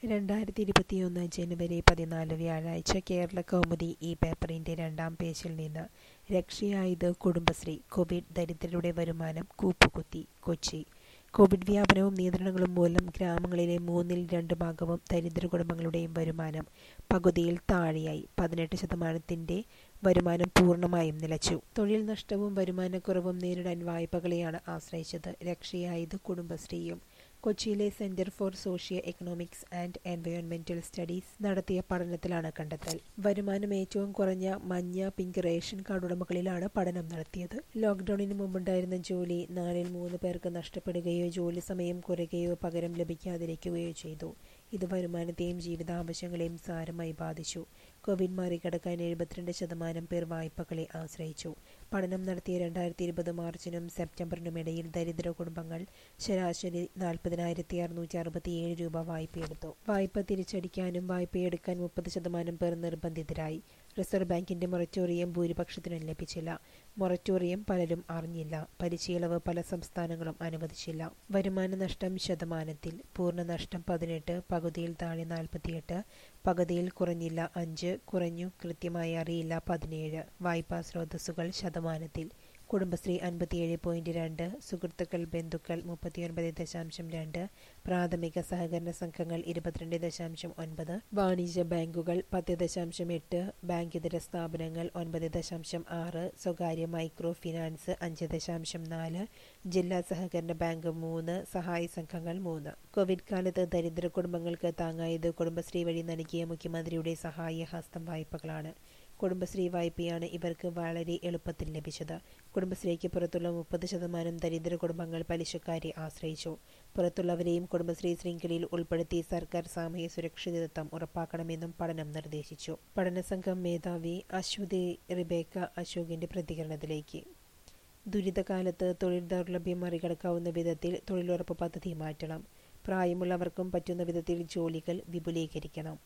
രണ്ടായിരത്തി ഇരുപത്തിയൊന്ന് ജനുവരി പതിനാല് വ്യാഴാഴ്ച കേരള കൗമുദി ഈ പേപ്പറിന്റെ രണ്ടാം പേജിൽ നിന്ന് രക്ഷയായത് കുടുംബശ്രീ കോവിഡ് ദരിദ്രരുടെ വരുമാനം കൂപ്പുകുത്തി കൊച്ചി കോവിഡ് വ്യാപനവും നിയന്ത്രണങ്ങളും മൂലം ഗ്രാമങ്ങളിലെ മൂന്നിൽ രണ്ട് ഭാഗവും ദരിദ്ര കുടുംബങ്ങളുടെയും വരുമാനം പകുതിയിൽ താഴെയായി പതിനെട്ട് ശതമാനത്തിന്റെ വരുമാനം പൂർണ്ണമായും നിലച്ചു തൊഴിൽ നഷ്ടവും വരുമാനക്കുറവും നേരിടാൻ വായ്പകളെയാണ് ആശ്രയിച്ചത് രക്ഷയായത് കുടുംബശ്രീയും കൊച്ചിയിലെ centre for socio economics and എൻവയോൺമെന്റൽ സ്റ്റഡീസ് നടത്തിയ പഠനത്തിലാണ് കണ്ടെത്തൽ വരുമാനം ഏറ്റവും കുറഞ്ഞ മഞ്ഞ പിങ്ക് റേഷൻ കാർഡ് ഉടമകളിലാണ് പഠനം നടത്തിയത് ലോക്ഡൌണിന് മുമ്പുണ്ടായിരുന്ന ജോലി നാലിൽ മൂന്ന് പേർക്ക് നഷ്ടപ്പെടുകയോ ജോലി സമയം കുറയുകയോ പകരം ലഭിക്കാതിരിക്കുകയോ ചെയ്തു ഇത് വരുമാനത്തെയും ജീവിതാവശ്യങ്ങളെയും സാരമായി ബാധിച്ചു കോവിഡ് മറികടക്കാൻ എഴുപത്തിരണ്ട് ശതമാനം പേർ വായ്പകളെ ആശ്രയിച്ചു പഠനം നടത്തിയ രണ്ടായിരത്തി ഇരുപത് മാർച്ചിനും സെപ്റ്റംബറിനും ഇടയിൽ ദരിദ്ര കുടുംബങ്ങൾ ശരാശരി നാൽപ്പതിനായിരത്തി അറുന്നൂറ്റി അറുപത്തിയേഴ് രൂപ വായ്പയെടുത്തു വായ്പ തിരിച്ചടിക്കാനും വായ്പയെടുക്കാൻ മുപ്പത് ശതമാനം പേർ നിർബന്ധിതരായി റിസർവ് ബാങ്കിന്റെ മൊററ്റോറിയം ഭൂരിപക്ഷത്തിനും ലഭിച്ചില്ല മൊററ്റോറിയം പലരും അറിഞ്ഞില്ല പലിശയിളവ് പല സംസ്ഥാനങ്ങളും അനുവദിച്ചില്ല വരുമാന നഷ്ടം ശതമാനത്തിൽ പൂർണ്ണ നഷ്ടം പതിനെട്ട് പകുതിയിൽ താഴെ നാൽപ്പത്തിയെട്ട് പകുതിയിൽ കുറഞ്ഞില്ല അഞ്ച് കുറഞ്ഞു കൃത്യമായി അറിയില്ല പതിനേഴ് വായ്പാ സ്രോതസ്സുകൾ ശതമാനത്തിൽ കുടുംബശ്രീ അൻപത്തിയേഴ് പോയിന്റ് രണ്ട് സുഹൃത്തുക്കൾ ബന്ധുക്കൾ മുപ്പത്തിയൊൻപത് ദശാംശം രണ്ട് പ്രാഥമിക സഹകരണ സംഘങ്ങൾ ഇരുപത്തിരണ്ട് ദശാംശം ഒൻപത് വാണിജ്യ ബാങ്കുകൾ പത്ത് ദശാംശം എട്ട് ബാങ്ക് ഇതര സ്ഥാപനങ്ങൾ ഒൻപത് ദശാംശം ആറ് സ്വകാര്യ മൈക്രോ ഫിനാൻസ് അഞ്ച് ദശാംശം നാല് ജില്ലാ സഹകരണ ബാങ്ക് മൂന്ന് സഹായ സംഘങ്ങൾ മൂന്ന് കോവിഡ് കാലത്ത് ദരിദ്ര കുടുംബങ്ങൾക്ക് താങ്ങായത് കുടുംബശ്രീ വഴി നൽകിയ മുഖ്യമന്ത്രിയുടെ സഹായ ഹസ്തം വായ്പകളാണ് കുടുംബശ്രീ വായ്പയാണ് ഇവർക്ക് വളരെ എളുപ്പത്തിൽ ലഭിച്ചത് കുടുംബശ്രീക്ക് പുറത്തുള്ള മുപ്പത് ശതമാനം ദരിദ്ര കുടുംബങ്ങൾ പലിശക്കാരെ ആശ്രയിച്ചു പുറത്തുള്ളവരെയും കുടുംബശ്രീ ശൃംഖലയിൽ ഉൾപ്പെടുത്തി സർക്കാർ സാമൂഹ്യ സുരക്ഷിതത്വം ഉറപ്പാക്കണമെന്നും പഠനം നിർദ്ദേശിച്ചു പഠനസംഘം മേധാവി അശ്വതി റിബേക്ക അശോകിന്റെ പ്രതികരണത്തിലേക്ക് ദുരിതകാലത്ത് തൊഴിൽ ദൗർലഭ്യം മറികടക്കാവുന്ന വിധത്തിൽ തൊഴിലുറപ്പ് പദ്ധതി മാറ്റണം പ്രായമുള്ളവർക്കും പറ്റുന്ന വിധത്തിൽ ജോലികൾ വിപുലീകരിക്കണം